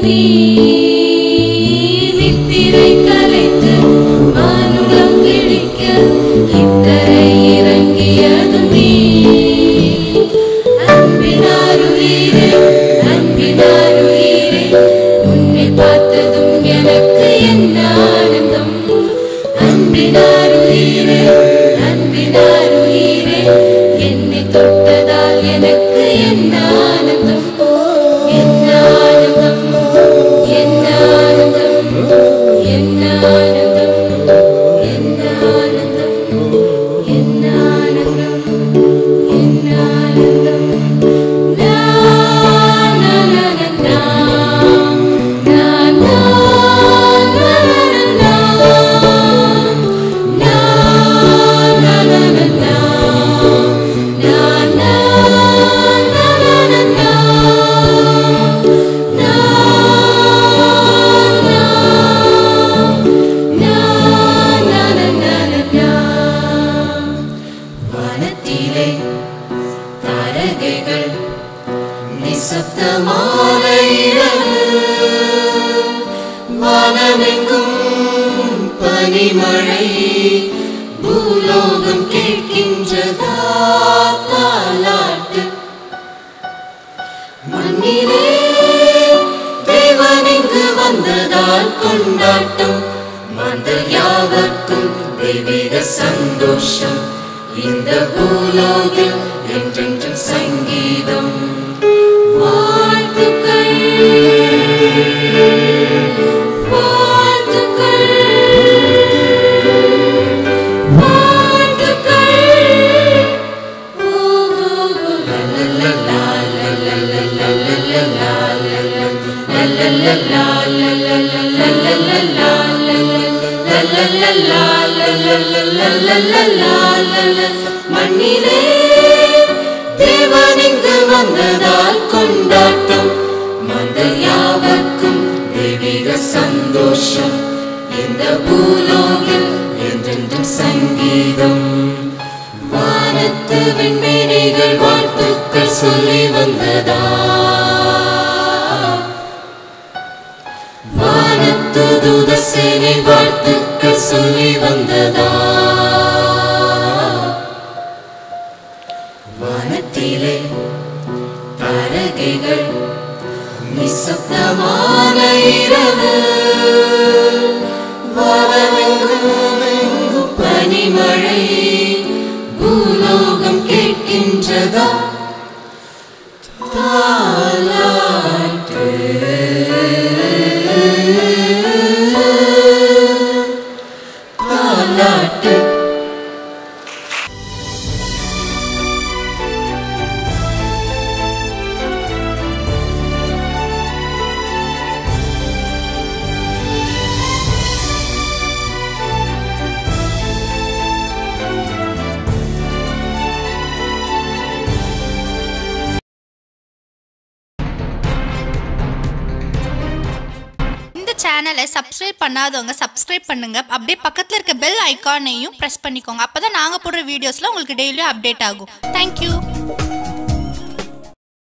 நீ நித்திரை கலைத்து மானுடம் பிடிக்க இத்தரை இறங்கியதும் நீ அன்பினாருயிரே அன்பினாருயிரே உன்னை பார்த்ததும் எனக்கு என்ன ஆனந்தம் அன்பினாருயிரே அன்பினாருயிரே என்னை தொட்டதால் எனக்கு என்ன ஆனந்தம் என்ன ஆனந்தம் என்ன ஆனந்தம் என்ன ஆனந்தம் என்ன ஆனந்தம் என்ன ஆனந்தம் என்ன ஆனந்தம் நா நா நா நா நா நா நா நா நா நா நா நா நா வானத்திலே தாரகைகள் நிசப்தமான இரவு வானமெங்கும் பனிமழை பூலோகம் கேட்கின்றதா தாலாட்டு மண்ணிலே தேவன் இங்கு வந்ததால் கொண்டாட்டம் மாந்தர் யாவர்க்கும் தெய்வீக சந்தோஷம் இந்த பூலோகில் என்றென்றும் சங்கீதம் வாழ்த்துக்கள் வாழ்த்துக்கள் வாழ்த்துக்கள் மண்ணிலே தேவன் இங்கு வந்ததால் கொண்டாட்டம் மந்தர் யாவர்க்கும் தெய்வீக சந்தோஷம் இந்த பூலோகில் என்றென்றும் சங்கீதம் வானத்து விண்மீனிகள் வாழ்த்துக்கள் சொல்லி வந்ததா வானத்து தூத சேனை வாழ்த்துக்கள் சொல்லி வந்ததா வானத்திலே தாரகைகள் நிசப்தமான இரவு வானமெங்கும் எங்கும் பனிமழை பூலோகம் கேட்கின்றதா தாலாட்டு தாலாட்டு இந்த சேனலை சப்ஸ்கிரைப் பண்ணாதவங்க சப்ஸ்கிரைப் பண்ணுங்க அப்படியே பக்கத்தில் இருக்க பெல் ஐக்கானையும் ப்ரெஸ் பண்ணிக்கோங்க அப்பதான் நாங்கள் போடுற வீடியோஸ்லாம் உங்களுக்கு டெய்லியும் அப்டேட் ஆகும் தேங்க்யூ